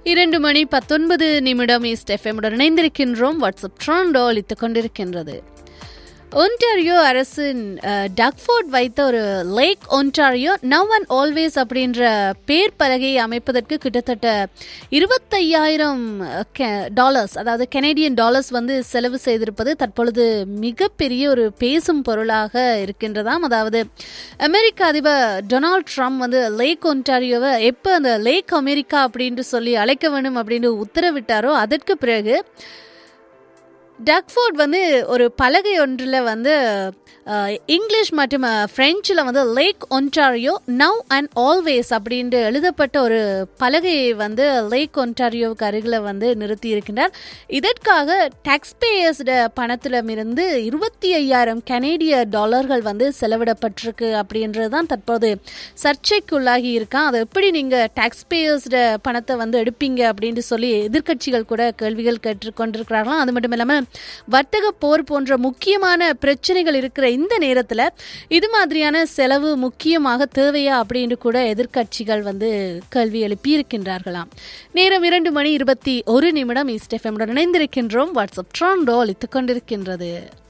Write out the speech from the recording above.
இரண்டு மணி பத்தொன்பது நிமிடம் ஈஸ்ட் எஃப்எம்முடன் இணைந்திருக்கின்றோம் வாட்ஸ்அப் ட்ராண்டோ அளித்துக் கொண்டிருக்கின்றது ஒன்டாரியோ அரசின் அஹ், டக்ஃபோர்ட் வைத்த ஒரு Lake Ontario now and always அப்படின்ற பேர் பலகையை அமைப்பதற்கு கிட்டத்தட்ட இருபத்தையாயிரம் டாலர்ஸ் அதாவது கெனடியன் டாலர்ஸ் வந்து செலவு செய்திருப்பது தற்பொழுது மிகப்பெரிய ஒரு பேசும் பொருளாக இருக்கின்றதாம் அதாவது அமெரிக்க அதிபர் டொனால்ட் ட்ரம்ப் வந்து லேக் ஒன்டாரியோவை எப்போ அந்த லேக் அமெரிக்கா அப்படின்ட்டு சொல்லி அழைக்க வேண்டும் அப்படின்னு உத்தரவிட்டாரோ அதற்கு பிறகு டக்ஃபோர்ட் வந்து ஒரு பலகை ஒன்றில் வந்து அஹ், இங்கிலீஷ் மற்றும் ஃப்ரெஞ்சில் வந்து Lake Ontario now and always அப்படின்ட்டு எழுதப்பட்ட ஒரு பலகையை வந்து லேக் ஒன்டாரியோவுக்கு அருகில் வந்து நிறுத்தி இருக்கின்றார் இதற்காக டாக்ஸ்பேயர்ஸ்ட பணத்திடமிருந்து இருபத்தி ஐயாயிரம் கனேடிய டாலர்கள் வந்து செலவிடப்பட்டிருக்கு அப்படின்றது தான் தற்போது சர்ச்சைக்குள்ளாகி இருக்கான் அதை எப்படி நீங்கள் டாக்ஸ்பேயர்ஸ்ட பணத்தை வந்து எடுப்பீங்க அப்படின்னு சொல்லி எதிர்க்கட்சிகள் கூட கேள்விகள் கேட்டுக்கொண்டிருக்கிறார்களாம் அது மட்டும் இல்லாமல் வர்த்தக போர் போன்ற முக்கியமான பிரச்சனைகள் இருக்கிற இந்த நேரத்தில் இது மாதிரியான செலவு முக்கியமாக தேவையா அப்படின்னு கூட எதிர்க்கட்சிகள் வந்து கேள்வி எழுப்பி இருக்கின்றார்களாம் நேரம் இரண்டு மணி இருபத்தி ஒரு நிமிடம் ஈஸ்ட் எஃப்எம்முடன் இணைந்திருக்கின்றோம் வாட்ஸ்அப் ட்ராண்டோ அளித்துக் கொண்டிருக்கின்றது